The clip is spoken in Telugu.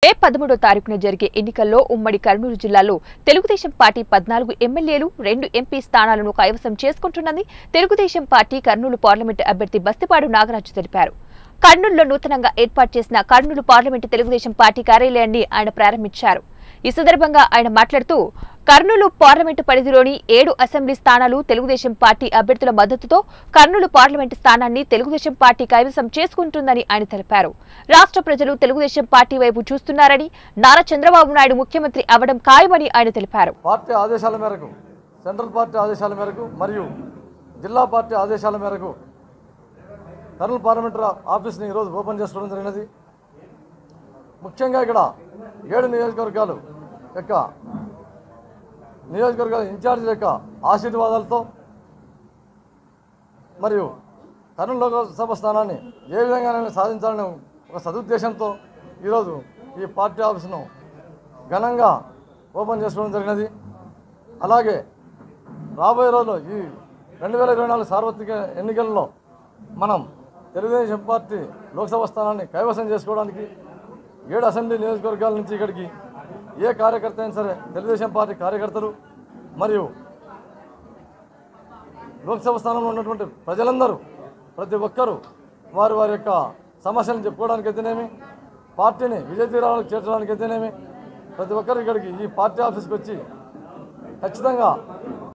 మే పదమూడో తారీఖున జరిగే ఎన్నికల్లో ఉమ్మడి కర్నూలు జిల్లాలో తెలుగుదేశం పార్టీ పద్నాలుగు ఎమ్మెల్యేలు రెండు ఎంపీ స్థానాలను కైవసం చేసుకుంటున్నది తెలుగుదేశం పార్టీ కర్నూలు పార్లమెంటు అభ్యర్థి బస్తిపాడు నాగరాజు తెలిపారు కర్నూలులో నూతనంగా ఏర్పాటు చేసిన కర్నూలు పార్లమెంటు తెలుగుదేశం పార్టీ కార్యాలయాన్ని ఆయన ప్రారంభించారు ఈ సందర్భంగా ఆయన మాట్లాడుతూ కర్నూలు పార్లమెంటు పరిధిలోని ఏడు అసెంబ్లీ స్థానాలు తెలుగుదేశం పార్టీ అభ్యర్థుల మద్దతుతో కర్నూలు పార్లమెంటు స్థానాన్ని తెలుగుదేశం పార్టీ కైవసం చేసుకుంటుందని ఆయన తెలిపారు రాష్ట్ర ప్రజలు తెలుగుదేశం పార్టీ వైపు చూస్తున్నారని నారా చంద్రబాబు నాయుడు ముఖ్యమంత్రి అవడం ఖాయమని ఆయన తెలిపారు పార్టీ ఆదేశాల మేరకు సెంట్రల్ పార్టీ ఆదేశాల మేరకు మరియు జిల్లా పార్టీ ఆదేశాల మేరకు కర్నూలు పార్లమెంటరీ ఆఫీస్ని ఈరోజు ఓపెన్ చేసుకోవడం జరిగినది ముఖ్యంగా ఇక్కడ ఏడు నియోజకవర్గాలు యొక్క నియోజకవర్గాల ఇన్ఛార్జీల యొక్క ఆశీర్వాదాలతో మరియు కర్నూలు లోకసభ స్థానాన్ని ఏ విధంగానైనా సాధించాలనే ఒక సదుద్దేశంతో ఈరోజు ఈ పార్టీ ఆఫీసును ఘనంగా ఓపెన్ చేసుకోవడం జరిగినది అలాగే రాబోయే రోజుల్లో ఈ రెండు వేల ఇరవై నాలుగు సార్వత్రిక ఎన్నికల్లో మనం తెలుగుదేశం పార్టీ లోక్సభ స్థానాన్ని కైవసం చేసుకోవడానికి ఏడు అసెంబ్లీ నియోజకవర్గాల నుంచి ఇక్కడికి ఏ కార్యకర్త అయినా సరే తెలుగుదేశం పార్టీ కార్యకర్తలు మరియు లోక్సభ స్థానంలో ఉన్నటువంటి ప్రజలందరూ ప్రతి ఒక్కరూ వారి వారి యొక్క సమస్యలను చెప్పుకోవడానికి అయితేనేమి పార్టీని విజయ తీరాలకు చేర్చడానికి అయితేనేమి ప్రతి ఒక్కరు ఇక్కడికి ఈ పార్టీ ఆఫీస్కి వచ్చి ఖచ్చితంగా